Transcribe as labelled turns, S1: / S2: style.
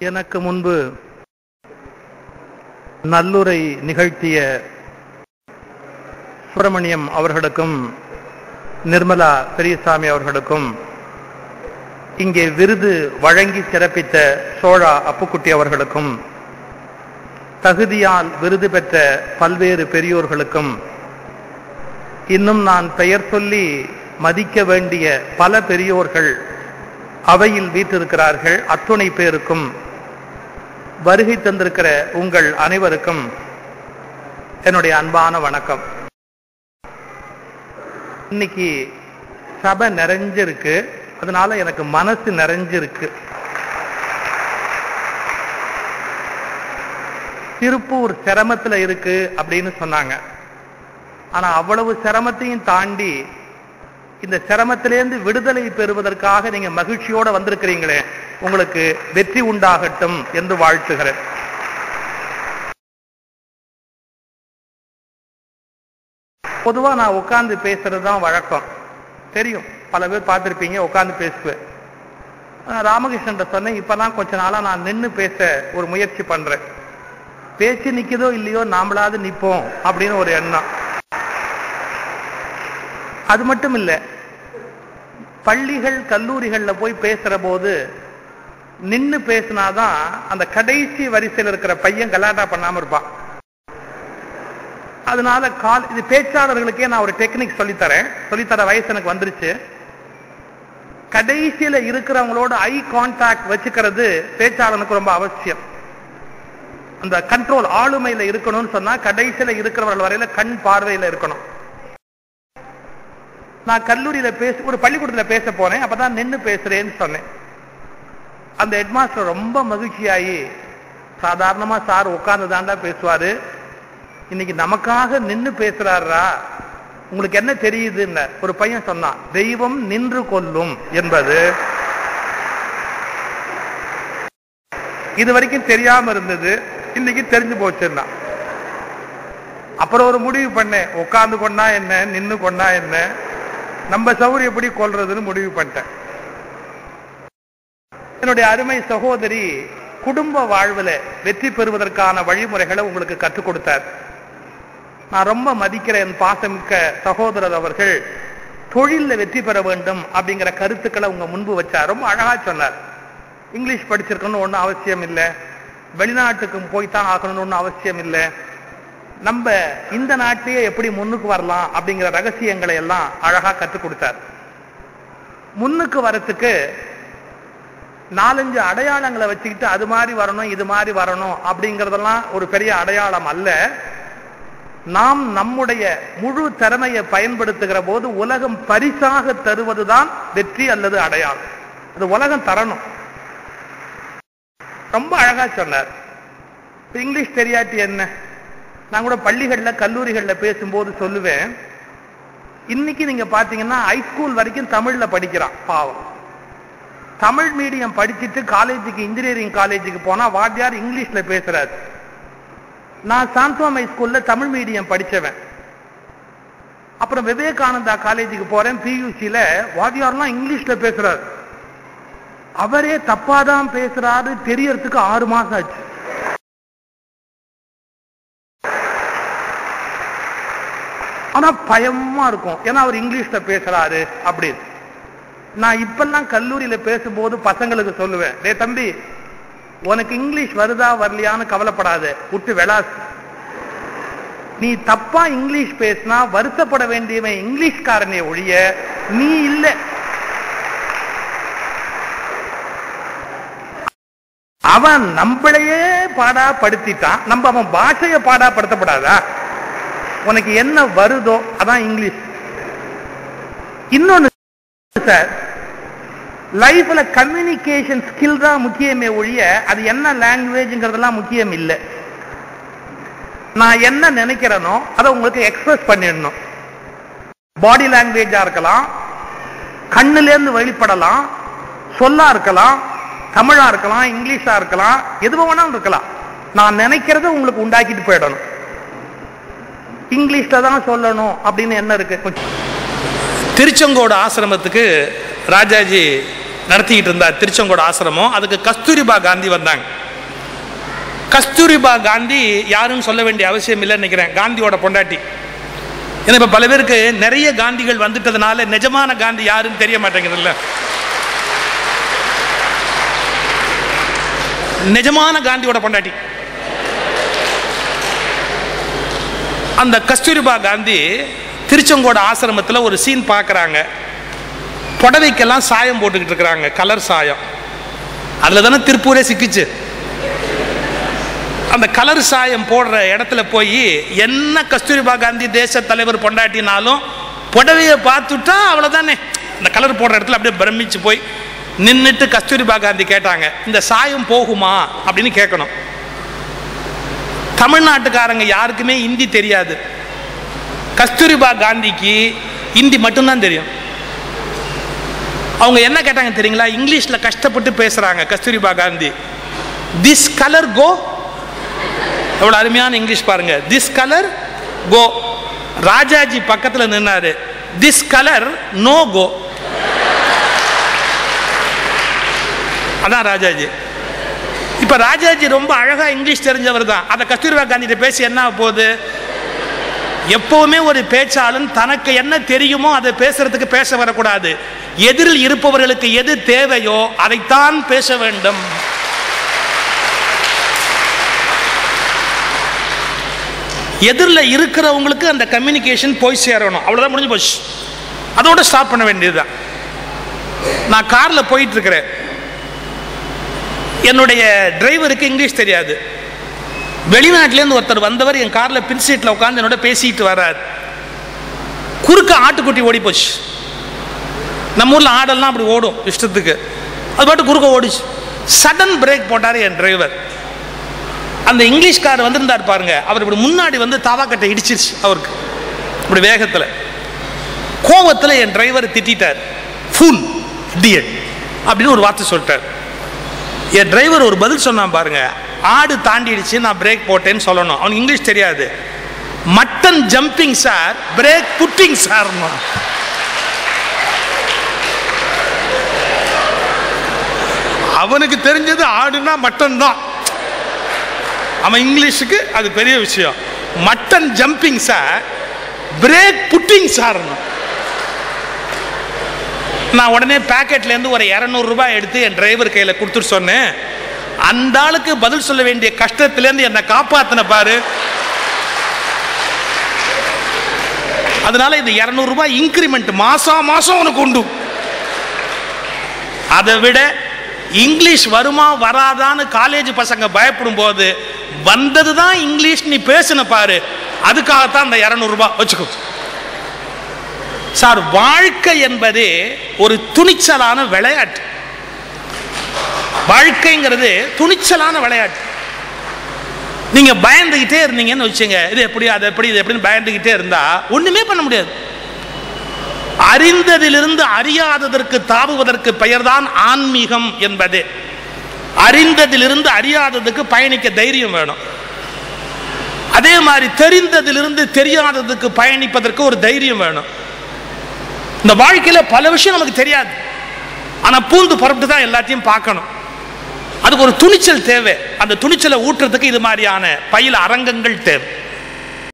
S1: எனக்கு முன்பு நல்லுரை நிகழ்த்திய சுப்பிரமணியம் அவர்களுக்கும் நிர்மலா பெரியசாமி அவர்களுக்கும் இங்கே விருது வழங்கி சிறப்பித்த சோழா அப்புக்குட்டி அவர்களுக்கும் தகுதியால் விருது பெற்ற பல்வேறு பெரியோர்களுக்கும் இன்னும் நான் பெயர் சொல்லி மதிக்க வேண்டிய பல பெரியோர்கள் அவையில் வீற்றிருக்கிறார்கள் அத்துணை பேருக்கும் வருகை தந்திருக்கிற உங்கள் அனைவருக்கும் என்னுடைய அன்பான வணக்கம் இன்னைக்கு சபை நிறைஞ்சிருக்கு அதனால எனக்கு மனசு நிறைஞ்சிருக்கு திருப்பூர் சிரமத்துல இருக்கு அப்படின்னு சொன்னாங்க ஆனா அவ்வளவு சிரமத்தையும் தாண்டி இந்த சிரமத்திலேருந்து விடுதலை பெறுவதற்காக நீங்க மகிழ்ச்சியோட வந்திருக்கிறீங்களே உங்களுக்கு வெற்றி உண்டாகட்டும் என்று வாழ்த்துகிறேன் பொதுவா நான் உட்கார்ந்து பேசுறது தான் வழக்கம் தெரியும் பல பேர் பார்த்திருப்பீங்க உட்கார்ந்து பேசுவேன் ஆஹ் ராமகிருஷ்ணன் சொன்னேன் இப்பதான் கொஞ்ச நாளா நான் நின்னு பேச ஒரு முயற்சி பண்றேன் பேச்சு நிக்குதோ இல்லையோ நாமளாவது நிப்போம் அப்படின்னு ஒரு எண்ணம் அது மட்டும் இல்ல பள்ளிகள் கல்லூரிகள்ல போய் பேசுற போது நின்னு பேசினாதான் அந்த கடைசி வரிசையில் இருக்கிற பையன் கலாட்டா பண்ணாம இருப்பான் அதனால கால் இது பேச்சாளர்களுக்கே நான் ஒரு டெக்னிக் சொல்லித்தரேன் சொல்லித்தர வயசு எனக்கு வந்துருச்சு கடைசியில இருக்கிறவங்களோட ஐ கான்டாக்ட் வச்சுக்கிறது பேச்சாளனுக்கு ரொம்ப அவசியம் அந்த கண்ட்ரோல் ஆளுமையில இருக்கணும்னு சொன்னா கடைசியில இருக்கிறவர்கள் வரையில கண் பார்வையில இருக்கணும் நான் கல்லூரியில பேச ஒரு பள்ளிக்கூடத்துல பேச போனேன் அப்பதான் நின்னு பேசுறேன்னு சொன்னேன் அந்த ஹெட்மாஸ்டர் ரொம்ப மகிழ்ச்சியாகி சாதாரணமா சார் உட்கார்ந்து தாண்டா பேசுவாரு இன்னைக்கு நமக்காக நின்னு பேசுறாரா உங்களுக்கு என்ன தெரியுதுன்னு ஒரு பையன் சொன்னான் தெய்வம் நின்று கொள்ளும் என்பது இது வரைக்கும் தெரியாம இருந்தது இன்னைக்கு தெரிஞ்சு போச்சுன்னா அப்புறம் ஒரு முடிவு பண்ணேன் உட்கார்ந்து கொண்டா என்ன நின்னு கொண்டா என்ன நம்ம சௌரியப்படி கொள்றதுன்னு முடிவு பண்ணிட்டேன் என்னுடைய அருமை சகோதரி குடும்ப வாழ்வுல வெற்றி பெறுவதற்கான வழிமுறைகளை உங்களுக்கு கற்றுக் கொடுத்தார் நான் ரொம்ப மதிக்கிற என் பாசமிக்க சகோதரர் அவர்கள் தொழில்ல வெற்றி பெற வேண்டும் அப்படிங்கிற கருத்துக்களை உங்க முன்பு வச்சார் ரொம்ப அழகா சொன்னார் இங்கிலீஷ் படிச்சிருக்கணும்னு ஒன்றும் அவசியம் இல்லை வெளிநாட்டுக்கு போய்தான் ஆகணும்னு ஒன்றும் அவசியம் இல்லை நம்ம இந்த நாட்டிலேயே எப்படி முன்னுக்கு வரலாம் அப்படிங்கிற ரகசியங்களை எல்லாம் அழகா கற்றுக் கொடுத்தார் முன்னுக்கு வரத்துக்கு நாலஞ்சு அடையாளங்களை வச்சுக்கிட்டு அது மாதிரி வரணும் இது மாதிரி வரணும் அப்படிங்கறதெல்லாம் ஒரு பெரிய அடையாளம் அல்ல நாம் நம்முடைய முழு திறமையை பயன்படுத்துகிற போது உலகம் பரிசாக தருவதுதான் வெற்றி அல்லது அடையாளம் அது உலகம் தரணும் ரொம்ப அழகா சொன்னார் இங்கிலீஷ் தெரியாட்டி என்ன நான் கூட பள்ளிகள்ல கல்லூரிகள்ல பேசும்போது சொல்லுவேன் இன்னைக்கு நீங்க பாத்தீங்கன்னா ஹைஸ்கூல் வரைக்கும் தமிழ்ல படிக்கிறான் பாவம் தமிழ் மீடியம் படிச்சுட்டு காலேஜுக்கு இன்ஜினியரிங் காலேஜுக்கு போனா வாத்தியார் இங்கிலீஷ்ல பேசுறாரு நான் சாந்தோமை ஸ்கூல்ல தமிழ் மீடியம் படிச்சவன் அப்புறம் விவேகானந்தா காலேஜுக்கு போறேன் பியூசில வாத்தியார்லாம் இங்கிலீஷ்ல பேசுறாரு அவரே தப்பாதான் பேசுறாரு தெரியறதுக்கு ஆறு மாசம் ஆச்சு ஆனா பயமா இருக்கும் ஏன்னா அவர் இங்கிலீஷ்ல பேசுறாரு அப்படின்னு நான் இப்பெல்லாம் கல்லூரியில பேசும்போது பசங்களுக்கு சொல்லுவேன் டே தம்பி உனக்கு இங்கிலீஷ் வருதா வரலையான்னு கவலைப்படாத விட்டு வெளாசு நீ தப்பா இங்கிலீஷ் பேசினா வருத்தப்பட வேண்டியவன் இங்கிலீஷ்காரனே ஒழிய நீ இல்ல அவன் நம்மளையே பாடா படுத்திட்டான் நம்ம அவன் பாஷைய பாடா படுத்தப்படாதா உனக்கு என்ன வருதோ அதான் இங்கிலீஷ் இன்னொன்னு சார் லைஃப்ல கம்யூனிகேஷன் ஸ்கில் தான் முக்கியமே ஒழிய அது என்ன லாங்குவேஜ்ங்கிறதெல்லாம் முக்கியம் இல்லை நான் என்ன நினைக்கிறேனோ அதை உங்களுக்கு எக்ஸ்பிரஸ் பண்ணிடணும் பாடி லாங்குவேஜா இருக்கலாம் கண்ணுல இருந்து வெளிப்படலாம் சொல்லா இருக்கலாம் தமிழா இருக்கலாம் இங்கிலீஷா இருக்கலாம் எது வேணாலும் இருக்கலாம் நான் நினைக்கிறத உங்களுக்கு உண்டாக்கிட்டு போயிடணும் இங்கிலீஷ்ல தான் சொல்லணும் அப்படின்னு என்ன இருக்கு கொஞ்சம் திருச்செங்கோடு ஆசிரமத்துக்கு ராஜாஜி நடத்திக்கிட்டு இருந்தார் திருச்செங்கோடு ஆசிரமம் அதுக்கு கஸ்தூரிபா காந்தி வந்தாங்க கஸ்தூரிபா காந்தி யாருன்னு சொல்ல வேண்டிய அவசியம் இல்லைன்னு நினைக்கிறேன் காந்தியோட பொண்டாட்டி ஏன்னா இப்போ பல பேருக்கு நிறைய காந்திகள் வந்துட்டதுனால நிஜமான காந்தி யாருன்னு தெரிய மாட்டேங்குதுல்ல நிஜமான காந்தியோட பொண்டாட்டி அந்த கஸ்தூரிபா காந்தி திருச்செங்கோடு ஆசிரமத்தில் ஒரு சீன் பார்க்குறாங்க புடவைக்கெல்லாம் சாயம் போட்டுக்கிட்டு இருக்கிறாங்க கலர் சாயம் அதில் தானே திருப்பூரே சிக்கிச்சு அந்த கலர் சாயம் போடுற இடத்துல போய் என்ன கஸ்தூரிபா காந்தி தேச தலைவர் பொண்டாட்டினாலும் புடவையை பார்த்துட்டா அவ்வளோதானே அந்த கலர் போடுற இடத்துல அப்படியே பிரமிச்சு போய் நின்றுட்டு கஸ்தூரிபா காந்தி கேட்டாங்க இந்த சாயம் போகுமா அப்படின்னு கேட்கணும் தமிழ்நாட்டுக்காரங்க யாருக்குமே ஹிந்தி தெரியாது கஸ்தூரிபா காந்திக்கு ஹிந்தி மட்டும்தான் தெரியும் அவங்க என்ன கேட்டாங்க தெரியுங்களா இங்கிலீஷ்ல கஷ்டப்பட்டு பேசுறாங்க Kasturba Gandhi this colour go எவ்வளவு அருமையான இங்கிலீஷ் பாருங்க திஸ் கலர் கோ ராஜாஜி பக்கத்துல நின்னாரு திஸ் கலர் நோ கோ அதான் ராஜாஜி இப்ப ராஜாஜி ரொம்ப அழகா இங்கிலீஷ் தெரிஞ்சவர் தான் அதை கஸ்தூரிபா காந்திகிட்ட பேசி என்ன ஆகப் போகுது எப்பவுமே ஒரு பேச்சாளன் தனக்கு என்ன தெரியுமோ அதை பேசுறதுக்கு பேச வரக்கூடாது எதிரில் இருப்பவர்களுக்கு எது தேவையோ அதைத்தான் பேச வேண்டும் எதிரில் இருக்கிறவங்களுக்கு அந்த கம்யூனிகேஷன் போய் சேரணும் அவ்வளோதான் முடிஞ்சு போச்சு அதோட ஸ்டாப் பண்ண வேண்டியதுதான் நான் காரில் போயிட்டு இருக்கிறேன் என்னுடைய டிரைவருக்கு இங்கிலீஷ் தெரியாது வெளிநாட்டிலேருந்து ஒருத்தர் வந்தவர் என் காரில் பின் சீட்டில் உட்காந்து என்னோட பேசிட்டு வர்றார் குறுக்க ஆட்டுக்குட்டி ஓடி போச்சு நம்ம ஊரில் ஆடெல்லாம் அப்படி ஓடும் இஷ்டத்துக்கு அது பாட்டு குறுக்க ஓடிச்சு சடன் பிரேக் போட்டார் என் டிரைவர் அந்த இங்கிலீஷ்கார் வந்திருந்தார் பாருங்க அவர் இப்படி முன்னாடி வந்து தாவாக்கட்டை இடிச்சிருச்சு அவருக்கு இப்படி வேகத்தில் கோவத்தில் என் டிரைவர் திட்டார் ஃபுல் இடியட் அப்படின்னு ஒரு வார்த்தை சொல்லிட்டார் என் டிரைவர் ஒரு பதில் சொன்னான் பாருங்க ஆடு தாண்டிடுச்சு நான் பிரேக் போட்டேன்னு சொல்லணும் அவனுக்கு இங்கிலீஷ் தெரியாது mutton jumping sir brake putting sir அவனுக்கு தெரிஞ்சது ஆடுனா மட்டன் தான் அவன் இங்கிலீஷுக்கு அது பெரிய விஷயம் mutton jumping sir brake putting sir நான் உடனே பேக்கெட்லேருந்து ஒரு இரநூறு ரூபாய் எடுத்து என் டிரைவர் கையில் கொடுத்துட்டு சொன்னேன் அந்த ஆளுக்கு பதில் சொல்ல வேண்டிய கஷ்டத்திலேருந்து என்னை காப்பாத்தின பாரு அதனால இந்த இரநூறு ரூபாய் இன்க்ரிமெண்ட் மாசம் மாசம் உனக்கு உண்டு அதை விட இங்கிலீஷ் வருமா வராதான்னு காலேஜ் பசங்க பயப்படும் போது வந்தது தான் இங்கிலீஷ் நீ பேசின பாரு அதுக்காகத்தான் அந்த இரநூறு ரூபாய் வச்சுக்கோ சார் வாழ்க்கை என்பது ஒரு துணிச்சலான விளையாட்டு வாழ்க்கைங்கிறது துணிச்சலான விளையாட்டு நீங்க பயந்துகிட்டே இருந்தீங்கன்னு வச்சுங்க இது எப்படி அது எப்படி இது எப்படின்னு பயந்துகிட்டே இருந்தா ஒண்ணுமே பண்ண முடியாது அறிந்ததிலிருந்து அறியாததற்கு தாவுவதற்கு பெயர்தான் ஆன்மீகம் என்பது அறிந்ததிலிருந்து அறியாததுக்கு பயணிக்க தைரியம் வேணும் அதே மாதிரி தெரிந்ததிலிருந்து தெரியாததுக்கு பயணிப்பதற்கு ஒரு தைரியம் வேணும் இந்த வாழ்க்கையில பல விஷயம் நமக்கு தெரியாது ஆனா பூந்து புறப்பட்டு தான் எல்லாத்தையும் பார்க்கணும் அதுக்கு ஒரு துணிச்சல் தேவை அந்த துணிச்சலை ஊற்றுறதுக்கு இது மாதிரியான பயில அரங்கங்கள் தேவை